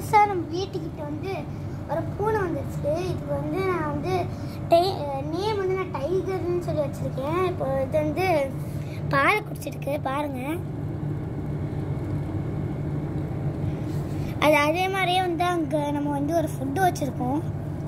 புதுசாக நம்ம வீட்டுக்கிட்ட வந்து ஒரு பூனை வந்துருச்சு இதுக்கு வந்து நான் வந்து டை நேம் வந்து நான் டைகர்னு சொல்லி வச்சுருக்கேன் இப்போ இது வந்து பால் குடிச்சிருக்கு பாருங்க அது அதே மாதிரியே வந்து அங்கே நம்ம வந்து ஒரு ஃபுட்டு வச்சுருக்கோம்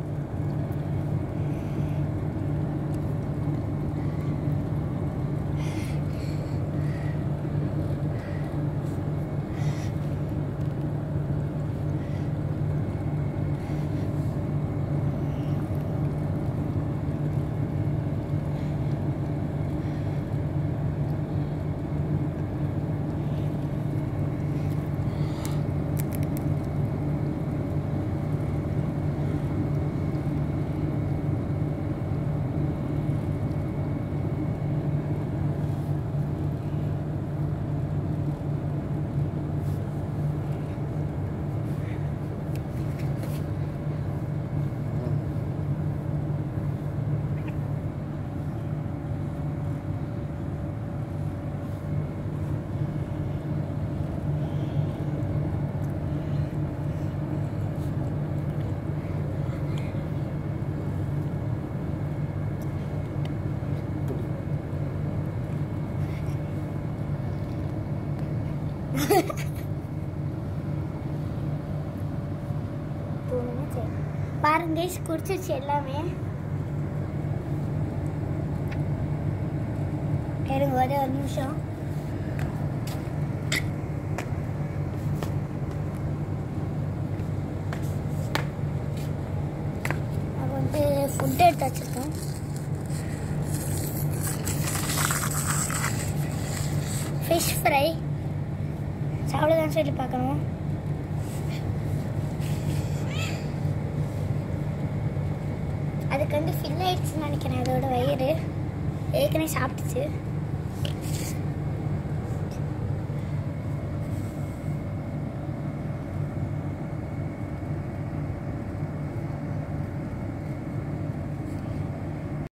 தூணுன்னு சரி பாருங்க guys, குடிச்சிருச்சு எல்லாமே இருங்க ஒரே ஒரு நிமிஷம் நான் வந்து ஃபுட் எடுத்து வச்சிருக்கேன் ஃபிஷ் ஃப்ரை அவ்வளோதான் சொல்லி பார்க்கணும் அதுக்கு வந்து ஃபில் ஆயிடுச்சுன்னு நினைக்கிறேன் அதோட வயிறு ஏற்கனவே சாப்பிட்டுச்சு